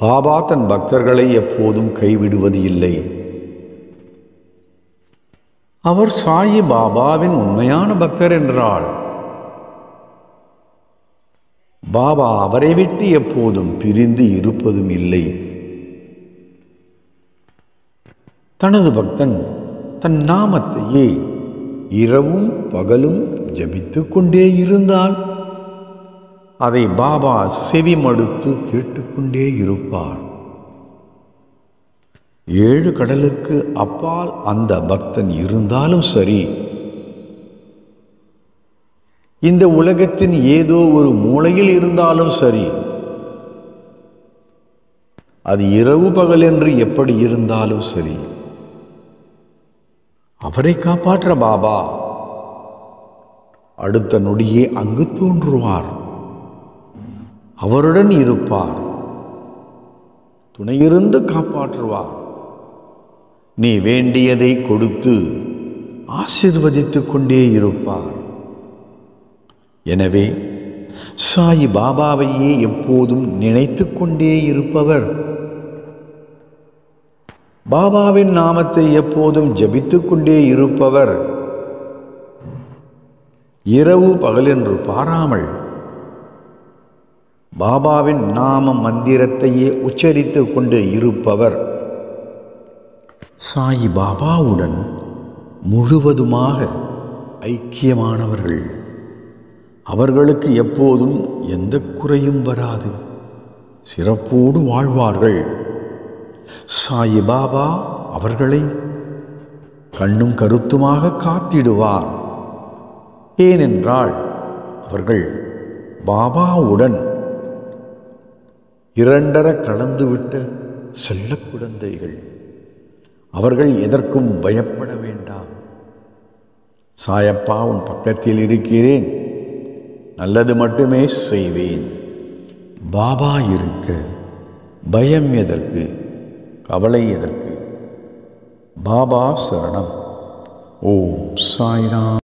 பாபா தன் பக்தர்களை எப்போதும் கைவிடுவது இல்லை அவர் சாயி பாபாவின் உண்மையான பக்தர் என்றாள் பாபா அவரை விட்டு எப்போதும் பிரிந்து இருப்பதும் இல்லை தனது பக்தன் தன் நாமத்தையே இரவும் பகலும் ஜபித்துக் கொண்டே இருந்தால் அதை பாபா செவி மடுத்து கேட்டுக்கொண்டே இருப்பார் ஏழு கடலுக்கு அப்பால் அந்த பக்தன் இருந்தாலும் சரி இந்த உலகத்தின் ஏதோ ஒரு மூலையில் இருந்தாலும் சரி அது இரவு பகல் என்று எப்படி இருந்தாலும் சரி அவரை காப்பாற்ற பாபா அடுத்த நொடியே அங்கு தோன்றுவார் அவருடன் இருப்பார் துணையிருந்து காப்பாற்றுவார் நீ வேண்டியதை கொடுத்து ஆசிர்வதித்துக் கொண்டே இருப்பார் எனவே சாய் பாபாவையே எப்போதும் நினைத்து கொண்டே இருப்பவர் பாபாவின் நாமத்தை எப்போதும் ஜபித்துக் கொண்டே இருப்பவர் இரவு பகலென்று பாராமல் பாபாவின் நாம மந்திரத்தையே உச்சரித்து கொண்டு இருப்பவர் சாய் பாபாவுடன் முழுவதுமாக ஐக்கியமானவர்கள் அவர்களுக்கு எப்போதும் எந்த குறையும் வராது சிறப்போடு வாழ்வார்கள் சாய் பாபா அவர்களை கண்ணும் கருத்துமாக காத்திடுவார் ஏனென்றால் அவர்கள் பாபாவுடன் இரண்டர கலந்துவிட்ட செல்ல குழந்தைகள் அவர்கள் எதற்கும் பயப்பட வேண்டாம் சாயப்பா உன் பக்கத்தில் இருக்கிறேன் நல்லது மட்டுமே செய்வேன் பாபா இருக்க பயம் எதற்கு கவலை எதற்கு பாபா சரணம் ஓம் சாய்ராம்